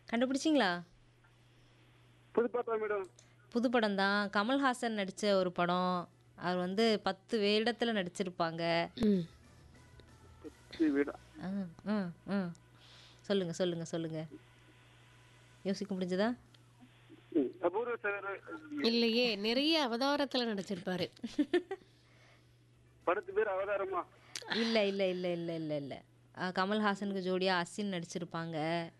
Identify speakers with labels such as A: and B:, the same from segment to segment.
A: கண்டுபிடிச்சிங்களா
B: புதுப்பாட்டா madam
A: புது படம் தான் கமல்ஹாசன் நடித்த ஒரு படம் அவர் வந்து பத்து வேடத்தில் நடிச்சிருப்பாங்க
C: ம்
B: சரி, வீடா
A: ஆ ஆ ஆ சொல்லுங்கள் சொல்லுங்கள் சொல்லுங்கள் யோசிக்க முடிஞ்சதா
B: ம், அபூர்வ சார்
C: இல்லையே நிறைய அவதாரத்துல நடிச்சிருப்பாரு
B: படத்து பேர் அவதாரமா
A: இல்லை இல்லை இல்லை இல்லை இல்லை இல்லை கமல்ஹாசனுக்கு ஜோடியாக அசின் நடிச்சிருப்பாங்க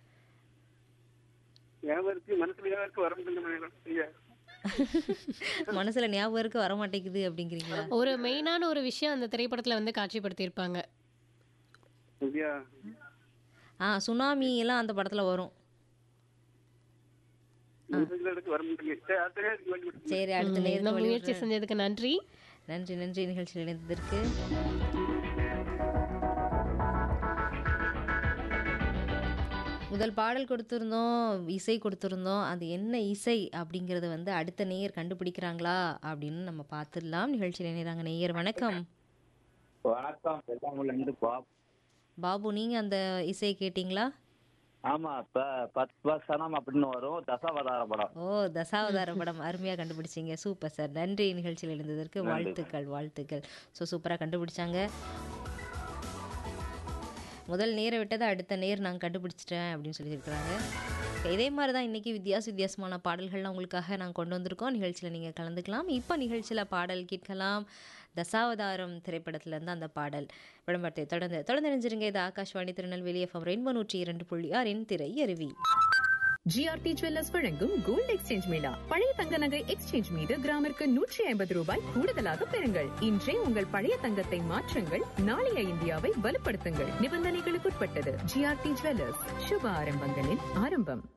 B: ஞாபகம் இருக்கு மனசுல ஞாபகம் இருக்கு வர முடியல மேடம் ஐயா
A: மனசில் ஞாபகம் இருக்க வர மாட்டேங்குது அப்படிங்கிறீங்களா
C: ஒரு மெயினான ஒரு விஷயம் அந்த திரைப்படத்துல வந்து காட்சிப்படுத்தியிருப்பாங்க
B: ஐயா
A: ஆ சுனாமி எல்லாம் அந்த படத்தில் வரும்
B: மனசுல எடுத்து வர முடியல சரி, அடுத்த நேரத்துக்கு வேண்டி விட்டு
A: சரி அடுத்த
C: இந்த
A: நேரம்
C: முயற்சி செஞ்சதுக்கு நன்றி
A: நன்றி நன்றி நிகழ்ச்சியில் இணைந்ததற்கு முதல் பாடல் கொடுத்துருந்தோம் இசை கொடுத்துருந்தோம் அது என்ன இசை அப்படிங்கிறத வந்து அடுத்த நேயர் கண்டுபிடிக்கிறாங்களா அப்படின்னு நம்ம பார்த்துடலாம் நிகழ்ச்சியில் இணைகிறாங்க நேயர் வணக்கம்
D: வணக்கம் வெள்ளாங்குள்ள இருந்து பாப்
A: பாபு நீங்கள் அந்த இசையை கேட்டிங்களா
D: ஆமா இப்ப பத்து வசனம் அப்படின்னு வரும் தசாவதார படம்
A: ஓ தசாவதார படம் அருமையாக கண்டுபிடிச்சிங்க சூப்பர் சார் நன்றி நிகழ்ச்சியில் இருந்ததற்கு வாழ்த்துக்கள் வாழ்த்துக்கள் ஸோ சூப்பராக கண்டுபிடிச்சாங்க முதல் நேரை விட்டதை அடுத்த நேர் நான் கண்டுபிடிச்சிட்டேன் அப்படின்னு சொல்லியிருக்கிறாங்க இதே மாதிரி தான் இன்றைக்கி வித்தியாச வித்தியாசமான பாடல்கள்லாம் உங்களுக்காக நான் கொண்டு வந்திருக்கோம் நிகழ்ச்சியில் நீங்கள் கலந்துக்கலாம் இப்போ நிகழ்ச்சியில் பாடல் கேட்கலாம் தசாவதாரம் திரைப்படத்திலேருந்து அந்த பாடல் விளம்பரத்தை தொடர்ந்து தொடர்ந்து நினைஞ்சிருங்க இது ஆகாஷ்வாணி திருநெல்வேலி எஃப்எம் ரெயின்போ நூற்றி இரண்டு புள்ளி ஆறின் திரை அருவி
E: ஜிஆர்டி ஜுவல்லர்ஸ் வழங்கும் கோல்ட் எக்ஸ்சேஞ்ச் மேளா பழைய தங்க நகை எக்ஸ்சேஞ்ச் மீது கிராமிற்கு நூற்றி ஐம்பது ரூபாய் கூடுதலாக பெறுங்கள் இன்றே உங்கள் பழைய தங்கத்தை மாற்றுங்கள் நாளைய இந்தியாவை வலுப்படுத்துங்கள் நிபந்தனைகளுக்குட்பட்டது ஜிஆர்டி ஜுவல்லர்ஸ் சுப ஆரம்பங்களின் ஆரம்பம்